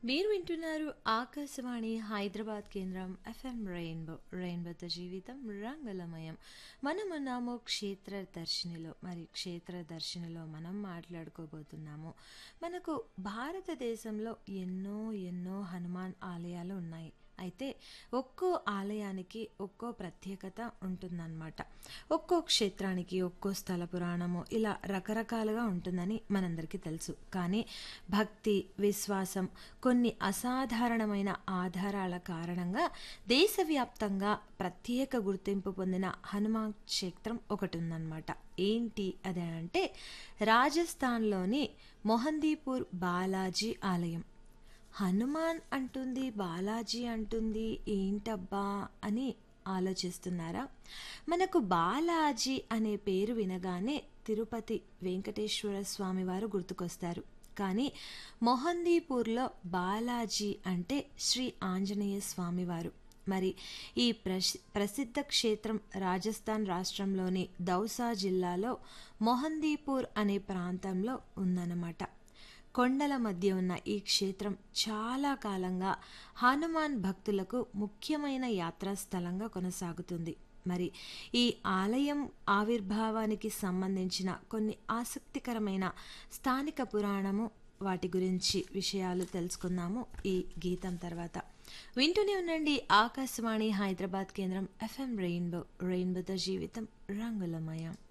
మీరు వింటున్నారు ఆకాశవాణి హైదరాబాద్ కేంద్రం ఎఫ్ఎం రెయిన్బో రెయిన్బోతో జీవితం రంగులమయం మనం ఉన్నాము క్షేత్ర దర్శినిలో మరి క్షేత్ర దర్శినిలో మనం మాట్లాడుకోబోతున్నాము మనకు భారతదేశంలో ఎన్నో ఎన్నో హనుమాన్ ఆలయాలు ఉన్నాయి అయితే ఒక్కో ఆలయానికి ఒక్కో ప్రత్యేకత ఉంటుందన్నమాట ఒక్కో క్షేత్రానికి ఒక్కో స్థల పురాణము ఇలా రకరకాలుగా ఉంటుందని మనందరికీ తెలుసు కానీ భక్తి విశ్వాసం కొన్ని అసాధారణమైన ఆధారాల కారణంగా దేశవ్యాప్తంగా ప్రత్యేక గుర్తింపు పొందిన హనుమాన్ క్షేత్రం ఒకటి ఉందన్నమాట ఏంటి అది అంటే రాజస్థాన్లోని మొహందీపూర్ బాలాజీ ఆలయం హనుమాన్ అంటుంది బాలాజీ అంటుంది ఏంటబ్బా అని ఆలోచిస్తున్నారా మనకు బాలాజీ అనే పేరు వినగానే తిరుపతి వెంకటేశ్వర స్వామి వారు గుర్తుకొస్తారు కానీ మొహందీపూర్లో బాలాజీ అంటే శ్రీ ఆంజనేయ స్వామివారు మరి ఈ ప్రసి ప్రసిద్ధ క్షేత్రం రాజస్థాన్ రాష్ట్రంలోని దౌసా జిల్లాలో మొహందీపూర్ అనే ప్రాంతంలో ఉందన్నమాట కొండల మధ్య ఉన్న ఈ క్షేత్రం చాలా కాలంగా హనుమాన్ భక్తులకు ముఖ్యమైన యాత్రా స్థలంగా కొనసాగుతుంది మరి ఈ ఆలయం ఆవిర్భావానికి సంబంధించిన కొన్ని ఆసక్తికరమైన స్థానిక పురాణము వాటి గురించి విషయాలు తెలుసుకుందాము ఈ గీతం తర్వాత వింటూనే ఉండండి ఆకాశవాణి హైదరాబాద్ కేంద్రం ఎఫ్ఎం రెయిన్బో రెయిన్బోతో జీవితం రంగులమయం